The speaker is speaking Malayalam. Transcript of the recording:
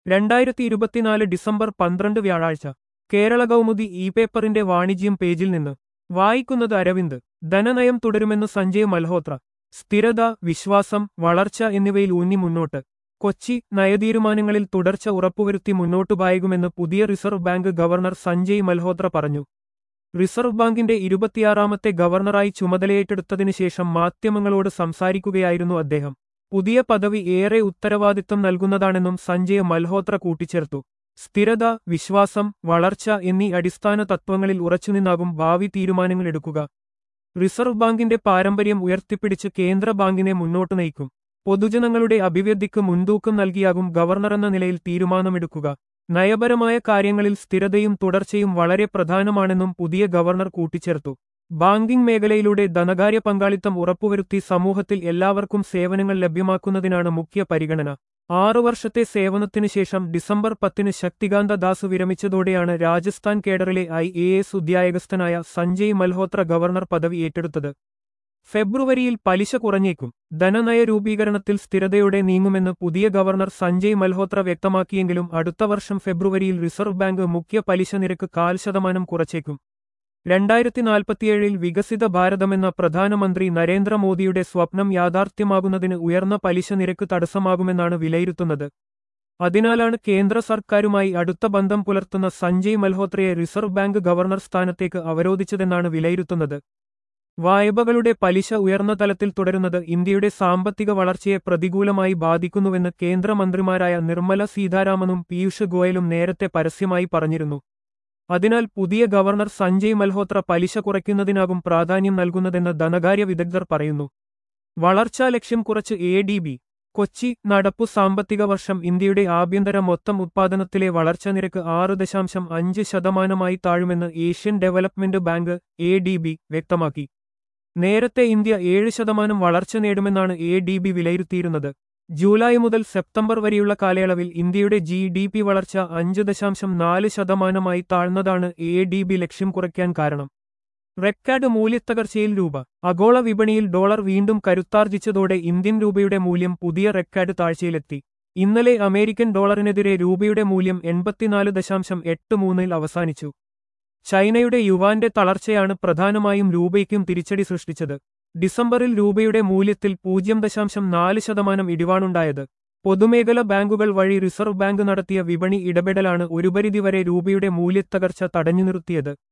രണ്ടായിരത്തി ഇരുപത്തിനാല് ഡിസംബർ പന്ത്രണ്ട് വ്യാഴാഴ്ച കേരള കൗമുദി ഇ പേപ്പറിന്റെ വാണിജ്യം പേജിൽ നിന്ന് വായിക്കുന്നത് അരവിന്ദ് ധനനയം തുടരുമെന്ന് സഞ്ജയ് മൽഹോത്ര സ്ഥിരത വിശ്വാസം വളർച്ച എന്നിവയിൽ ഊന്നി മുന്നോട്ട് കൊച്ചി നയതീരുമാനങ്ങളിൽ തുടർച്ച ഉറപ്പുവരുത്തി മുന്നോട്ടു പായകുമെന്ന് പുതിയ Reserve Bank governor Sanjay Malhotra പറഞ്ഞു റിസർവ് ബാങ്കിന്റെ ഇരുപത്തിയാറാമത്തെ ഗവർണറായി ചുമതലയേറ്റെടുത്തതിനു ശേഷം മാധ്യമങ്ങളോട് സംസാരിക്കുകയായിരുന്നു അദ്ദേഹം പുതിയ പദവി ഏറെ ഉത്തരവാദിത്വം നൽകുന്നതാണെന്നും സഞ്ജയ് മൽഹോത്ര കൂട്ടിച്ചേർത്തു സ്ഥിരത വിശ്വാസം വളർച്ച എന്നീ അടിസ്ഥാന തത്വങ്ങളിൽ ഉറച്ചുനിന്നാകും ഭാവി തീരുമാനങ്ങളെടുക്കുക റിസർവ് ബാങ്കിന്റെ പാരമ്പര്യം ഉയർത്തിപ്പിടിച്ച് കേന്ദ്ര ബാങ്കിനെ മുന്നോട്ടു നയിക്കും പൊതുജനങ്ങളുടെ അഭിവൃദ്ധിക്ക് മുൻതൂക്കം നൽകിയാകും ഗവർണറെന്ന നിലയിൽ തീരുമാനമെടുക്കുക നയപരമായ കാര്യങ്ങളിൽ സ്ഥിരതയും തുടർച്ചയും വളരെ പ്രധാനമാണെന്നും പുതിയ ഗവർണർ കൂട്ടിച്ചേർത്തു ബാങ്കിംഗ് മേഖലയിലൂടെ ധനകാര്യ പങ്കാളിത്തം ഉറപ്പുവരുത്തി സമൂഹത്തിൽ എല്ലാവർക്കും സേവനങ്ങൾ ലഭ്യമാക്കുന്നതിനാണ് മുഖ്യ പരിഗണന ആറു വർഷത്തെ സേവനത്തിനു ശേഷം ഡിസംബർ പത്തിന് ശക്തികാന്ത ദാസ് വിരമിച്ചതോടെയാണ് രാജസ്ഥാൻ കേഡറിലെ ഐ എ എസ് ഉദ്യോഗസ്ഥനായ സഞ്ജയ് മൽഹോത്ര ഗവർണർ പദവി ഏറ്റെടുത്തത് ഫെബ്രുവരിയിൽ പലിശ കുറഞ്ഞേക്കും ധനനയ രൂപീകരണത്തിൽ സ്ഥിരതയോടെ നീങ്ങുമെന്ന് പുതിയ ഗവർണർ സഞ്ജയ് മൽഹോത്ര വ്യക്തമാക്കിയെങ്കിലും അടുത്ത വർഷം ഫെബ്രുവരിയിൽ റിസർവ് ബാങ്ക് മുഖ്യ പലിശ നിരക്ക് കാൽ ശതമാനം കുറച്ചേക്കും രണ്ടായിരത്തി നാൽപ്പത്തിയേഴിൽ വികസിത ഭാരതമെന്ന പ്രധാനമന്ത്രി നരേന്ദ്രമോദിയുടെ സ്വപ്നം യാഥാർത്ഥ്യമാകുന്നതിന് ഉയർന്ന പലിശ നിരക്ക് തടസ്സമാകുമെന്നാണ് വിലയിരുത്തുന്നത് അതിനാലാണ് കേന്ദ്ര സർക്കാരുമായി അടുത്ത ബന്ധം പുലർത്തുന്ന സഞ്ജയ് മൽഹോത്രയെ റിസർവ് ബാങ്ക് ഗവർണർ സ്ഥാനത്തേക്ക് അവരോധിച്ചതെന്നാണ് വിലയിരുത്തുന്നത് വായ്പകളുടെ പലിശ ഉയർന്ന തലത്തിൽ തുടരുന്നത് ഇന്ത്യയുടെ സാമ്പത്തിക വളർച്ചയെ പ്രതികൂലമായി ബാധിക്കുന്നുവെന്ന് കേന്ദ്രമന്ത്രിമാരായ നിർമ്മല സീതാരാമനും പീയൂഷ് ഗോയലും നേരത്തെ പരസ്യമായി പറഞ്ഞിരുന്നു അതിനാൽ പുതിയ ഗവർണർ സഞ്ജയ് മൽഹോത്ര പലിശ കുറയ്ക്കുന്നതിനാകും പ്രാധാന്യം നൽകുന്നതെന്ന് ധനകാര്യ വിദഗ്ധർ പറയുന്നു വളർച്ചാ ലക്ഷ്യം കുറച്ച് എ ഡി ബി കൊച്ചി നടപ്പു സാമ്പത്തിക വർഷം ഇന്ത്യയുടെ ആഭ്യന്തര മൊത്തം ഉത്പാദനത്തിലെ വളർച്ച നിരക്ക് ആറ് ദശാംശം അഞ്ച് ശതമാനമായി താഴുമെന്ന് Asian Development Bank A D B വ്യക്തമാക്കി നേരത്തെ ഇന്ത്യ ഏഴ് ശതമാനം വളർച്ച നേടുമെന്നാണ് എ ഡി ബി വിലയിരുത്തിയിരുന്നത് ജൂലൈ മുതൽ സെപ്റ്റംബർ വരെയുള്ള കാലയളവിൽ ഇന്ത്യയുടെ ജി ഡി പി വളർച്ച അഞ്ച് ദശാംശം നാല് ശതമാനമായി താഴ്ന്നതാണ് എ ഡി ബി ലക്ഷ്യം കുറയ്ക്കാൻ കാരണം റെക്കാർഡ് മൂല്യത്തകർച്ചയിൽ രൂപ ആഗോള വിപണിയിൽ ഡോളർ വീണ്ടും കരുത്താർജിച്ചതോടെ ഇന്ത്യൻ രൂപയുടെ മൂല്യം പുതിയ റെക്കാർഡ് താഴ്ചയിലെത്തി ഇന്നലെ അമേരിക്കൻ ഡോളറിനെതിരെ രൂപയുടെ മൂല്യം എൺപത്തിനാല് ദശാംശം എട്ട് മൂന്നിൽ അവസാനിച്ചു ചൈനയുടെ യുവാന്റെ തളർച്ചയാണ് പ്രധാനമായും രൂപയ്ക്കും തിരിച്ചടി സൃഷ്ടിച്ചത് ഡിസംബറിൽ രൂപയുടെ മൂല്യത്തിൽ പൂജ്യം ദശാംശം നാല് ശതമാനം ഇടിവാണുണ്ടായത് പൊതുമേഖല ബാങ്കുകൾ വഴി റിസർവ് ബാങ്ക് നടത്തിയ വിപണി ഇടപെടലാണ് ഒരു പരിധിവരെ രൂപയുടെ മൂല്യത്തകർച്ച തടഞ്ഞു നിർത്തിയത്